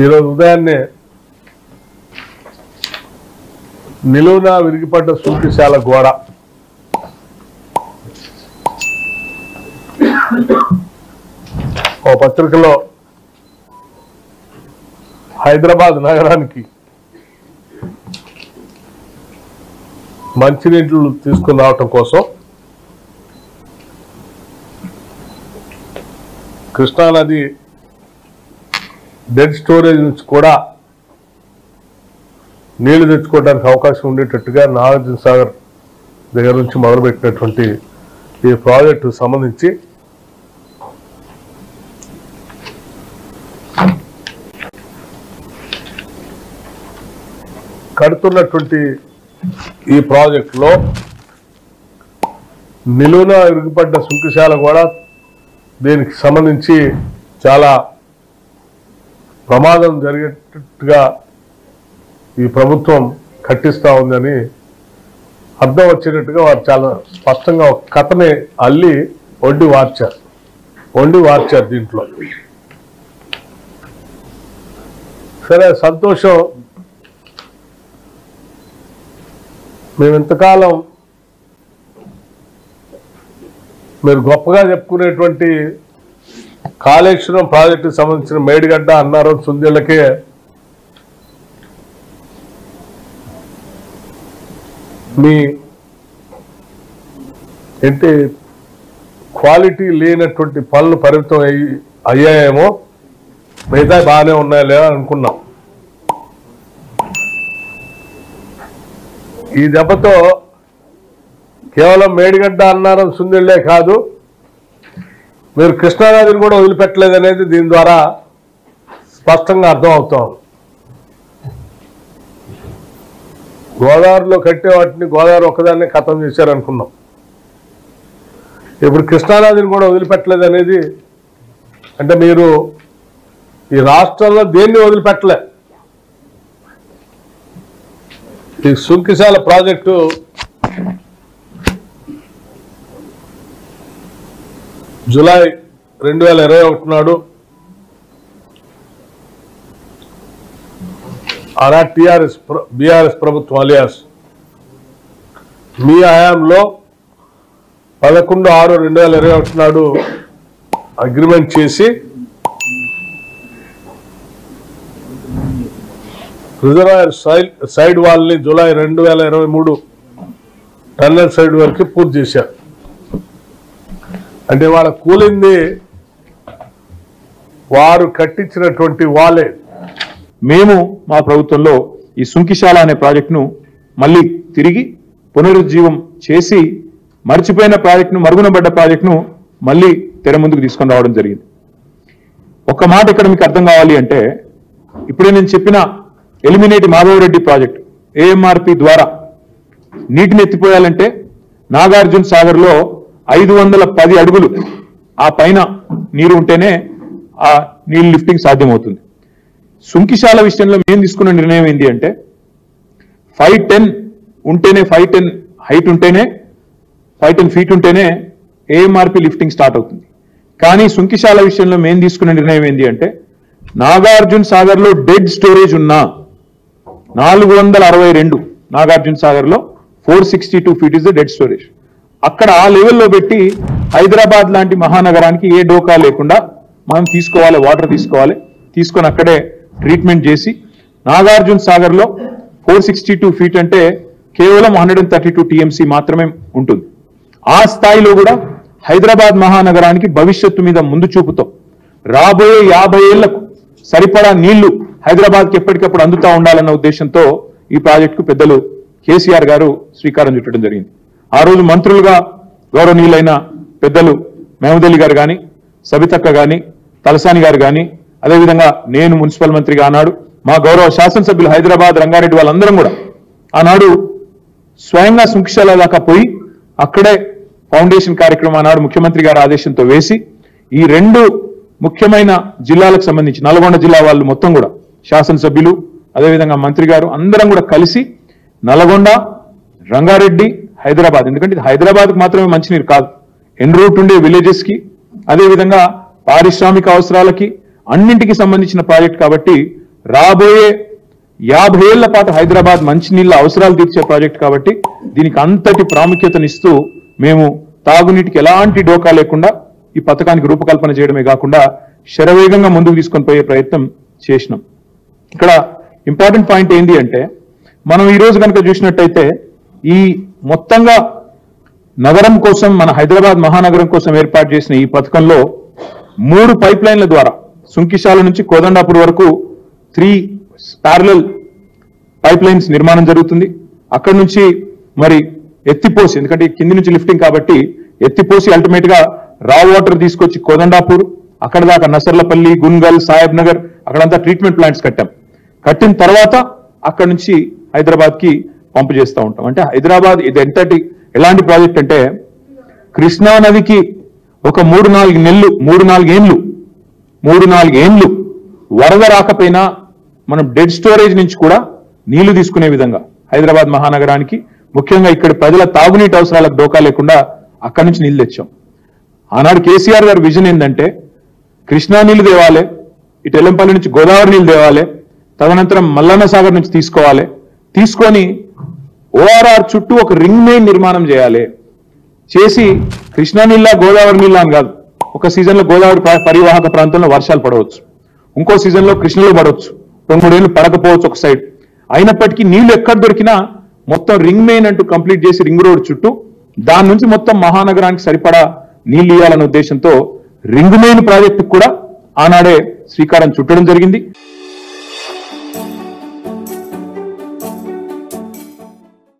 ఈరోజు ఉదయాన్నే నిలువున విరిగిపడ్డ సూటిశాల గోడ ఓ పత్రికలో హైదరాబాద్ నగరానికి మంచినీళ్ళు తీసుకుని రావటం కోసం కృష్ణానది డెడ్ స్టోరేజ్ నుంచి కూడా నీళ్లు తెచ్చుకోవడానికి అవకాశం ఉండేటట్టుగా నాగార్జున సాగర్ దగ్గర నుంచి మొదలుపెట్టినటువంటి ఈ ప్రాజెక్టు సంబంధించి కడుతున్నటువంటి ఈ ప్రాజెక్టులో నిలువున ఇరుగుపడ్డ సుంకిశాల కూడా దీనికి సంబంధించి చాలా ప్రమాదం జరిగేటట్టుగా ఈ ప్రభుత్వం కట్టిస్తా ఉందని అర్థం వచ్చేటట్టుగా వారు చాలా స్పష్టంగా ఒక కథని అల్లి వండి వార్చారు వండి వార్చారు దీంట్లో సరే సంతోషం మేము ఇంతకాలం మీరు గొప్పగా చెప్పుకునేటువంటి కాళేశ్వరం ప్రాజెక్టుకి సంబంధించిన మేడిగడ్డ అన్నారం సుందీళ్ళకే మీ ఏంటి క్వాలిటీ లేనటువంటి పనులు పరిమితం అయ్యి అయ్యాయేమో మిగతా బాగానే ఉన్నాయలే అనుకున్నాం ఈ దెబ్బతో కేవలం మేడిగడ్డ అన్నారం సుందిళ్లే కాదు మీరు కృష్ణానదిని కూడా వదిలిపెట్టలేదు అనేది దీని ద్వారా స్పష్టంగా అర్థం అవుతాం గోదావరిలో కట్టే వాటిని గోదావరి ఒక్కదాన్ని ఖతం చేశారనుకున్నాం ఇప్పుడు కృష్ణానదిని కూడా వదిలిపెట్టలేదు అనేది అంటే మీరు ఈ రాష్ట్రంలో దేన్ని వదిలిపెట్టలే ఈ సుంకిశాల ప్రాజెక్టు జూలై రెండు వేల ఇరవై ఒకటి నాడు ఆనాడు టిఆర్ఎస్ బీఆర్ఎస్ ప్రభుత్వం అలియాస్ మీ హయాంలో పదకొండు ఆరు రెండు వేల ఇరవై ఒకటి నాడు అగ్రిమెంట్ చేసి రిజర్వాయర్ సైడ్ సైడ్ వాల్ని జూలై రెండు వేల ఇరవై మూడు టన్నెల్ సైడ్ వరకు పూర్తి చేశారు అంటే వాళ్ళ కూలింది వారు కట్టించినటువంటి వాలే మేము మా ప్రభుత్వంలో ఈ సుంకిశాల అనే ప్రాజెక్టును మళ్ళీ తిరిగి పునరుజ్జీవం చేసి మర్చిపోయిన ప్రాజెక్టును మరుగునబడ్డ ప్రాజెక్టును మళ్ళీ తెర ముందుకు తీసుకొని రావడం జరిగింది ఒక్క మాట ఇక్కడ మీకు అర్థం కావాలి అంటే ఇప్పుడే నేను చెప్పిన ఎలిమినేటి మాధవరెడ్డి ప్రాజెక్ట్ ఏఎంఆర్పి ద్వారా నీటిని ఎత్తిపోయాలంటే నాగార్జున సాగర్లో ఐదు వందల పది అడుగులు ఆ పైన నీరు ఉంటేనే ఆ నీళ్ళు లిఫ్టింగ్ సాధ్యమవుతుంది సుంకిశాల విషయంలో మేము తీసుకున్న నిర్ణయం ఏంటి అంటే ఫైవ్ టెన్ ఉంటేనే ఫైవ్ టెన్ హైట్ ఉంటేనే ఫైవ్ టెన్ ఫీట్ ఉంటేనే ఏఎంఆర్పి లిఫ్టింగ్ స్టార్ట్ అవుతుంది కానీ సుంకిశాల విషయంలో మేము తీసుకున్న నిర్ణయం ఏంటి అంటే నాగార్జున సాగర్లో డెడ్ స్టోరేజ్ ఉన్నా నాలుగు వందల అరవై రెండు నాగార్జున సాగర్లో four sixty two feet is the dead storage అక్కడ ఆ లెవెల్లో పెట్టి హైదరాబాద్ లాంటి మహానగరానికి ఏ డోకా లేకుండా మనం తీసుకోవాలి వాటర్ తీసుకోవాలి తీసుకొని అక్కడే ట్రీట్మెంట్ చేసి నాగార్జున సాగర్లో ఫోర్ సిక్స్టీ టూ ఫీట్ అంటే కేవలం hundred and thirty two TMC మాత్రమే ఉంటుంది ఆ స్థాయిలో కూడా హైదరాబాద్ మహానగరానికి భవిష్యత్తు మీద ముందు చూపుతో రాబోయే యాభై ఏళ్లకు సరిపడా నీళ్లు హైదరాబాద్కి ఎప్పటికప్పుడు అందుతా ఉండాలన్న ఉద్దేశంతో ఈ ప్రాజెక్టుకు పెద్దలు కేసీఆర్ గారు శ్రీకారం చుట్టడం జరిగింది ఆ రోజు మంత్రులుగా గౌరవనీయులైన పెద్దలు మహమూద్ అలీ గారు కానీ సబితక్క గాని తలసాని గారు కానీ అదేవిధంగా నేను మున్సిపల్ మంత్రిగా ఆనాడు మా గౌరవ శాసనసభ్యులు హైదరాబాద్ రంగారెడ్డి వాళ్ళందరం కూడా ఆనాడు స్వయంగా సుంకిశాల దాకా పోయి అక్కడే ఫౌండేషన్ కార్యక్రమం ఆనాడు ముఖ్యమంత్రి గారి ఆదేశంతో వేసి ఈ రెండు ముఖ్యమైన జిల్లాలకు సంబంధించి నల్గొండ జిల్లా వాళ్ళు మొత్తం కూడా శాసనసభ్యులు అదేవిధంగా మంత్రి గారు అందరం కూడా కలిసి నల్గొండ రంగారెడ్డి హైదరాబాద్ ఎందుకంటే ఇది హైదరాబాద్కు మాత్రమే మంచినీరు కాదు ఎన్ రూట్ ఉండే విలేజెస్ కి అదేవిధంగా పారిశ్రామిక అవసరాలకి అన్నింటికి సంబంధించిన ప్రాజెక్ట్ కాబట్టి రాబోయే యాభై ఏళ్ల పాటు హైదరాబాద్ మంచినీళ్ళ అవసరాలు తీర్చే ప్రాజెక్ట్ కాబట్టి దీనికి అంతటి ప్రాముఖ్యతనిస్తూ మేము తాగునీటికి ఎలాంటి డోకా లేకుండా ఈ పథకానికి రూపకల్పన చేయడమే కాకుండా శరవేగంగా ముందుకు తీసుకొని పోయే ప్రయత్నం చేసినాం ఇక్కడ ఇంపార్టెంట్ పాయింట్ ఏంటి అంటే మనం ఈ రోజు కనుక చూసినట్టయితే ఈ మొత్తంగా నగరం కోసం మన హైదరాబాద్ మహానగరం కోసం ఏర్పాటు చేసిన ఈ పథకంలో మూడు పైప్ లైన్ల ద్వారా సుంకిశాల నుంచి కోదండాపూర్ వరకు త్రీ ప్యారలల్ పైప్ లైన్స్ నిర్మాణం జరుగుతుంది అక్కడ నుంచి మరి ఎత్తిపోసి ఎందుకంటే ఈ కింది నుంచి లిఫ్టింగ్ కాబట్టి ఎత్తిపోసి అల్టిమేట్ గా రా వాటర్ తీసుకొచ్చి కోదండాపూర్ అక్కడ దాకా నసర్లపల్లి గున్గల్ సాహెబ్ నగర్ అక్కడంతా ట్రీట్మెంట్ ప్లాంట్స్ కట్టాం కట్టిన తర్వాత అక్కడ నుంచి హైదరాబాద్ కి పంపు చేస్తూ ఉంటాం అంటే హైదరాబాద్ ఇది ఎంతటి ఎలాంటి ప్రాజెక్ట్ అంటే కృష్ణా నదికి ఒక మూడు నాలుగు నెలలు మూడు నాలుగేండ్లు మూడు నాలుగేండ్లు వరద రాకపోయినా మనం డెడ్ స్టోరేజ్ నుంచి కూడా నీళ్లు తీసుకునే విధంగా హైదరాబాద్ మహానగరానికి ముఖ్యంగా ఇక్కడ ప్రజల తాగునీటి అవసరాలకు డోకా లేకుండా అక్కడి నుంచి నీళ్లు తెచ్చాం ఆనాడు కేసీఆర్ గారి విజన్ ఏంటంటే కృష్ణా నీళ్లు తేవాలి ఇటు ఎల్లంపల్లి నుంచి గోదావరి నీళ్లు తేవాలి తదనంతరం మల్లన్న సాగర్ నుంచి తీసుకోవాలి తీసుకొని ఓఆర్ఆర్ చుట్టూ ఒక రింగ్ మెయిన్ నిర్మాణం చేయాలి చేసి కృష్ణా నీళ్ళ గోదావరి నీళ్ళ అని కాదు ఒక సీజన్ లో గోదావరి ప- పరివాహక ప్రాంతంలో వర్షాలు పడవచ్చు ఇంకో సీజన్ లో కృష్ణలో పడవచ్చు రెండు మూడేళ్ళు పడకపోవచ్చు ఒక సైడ్ అయినప్పటికీ నీళ్లు ఎక్కడ దొరికినా మొత్తం రింగ్ మెయిన్ అంటూ కంప్లీట్ చేసి రింగ్ రోడ్ చుట్టూ దాని నుంచి మొత్తం మహానగరానికి సరిపడా నీళ్లు ఇవ్వాలనే ఉద్దేశంతో రింగ్ మెయిన్ ప్రాజెక్టు కూడా ఆనాడే శ్రీకారం చుట్టడం జరిగింది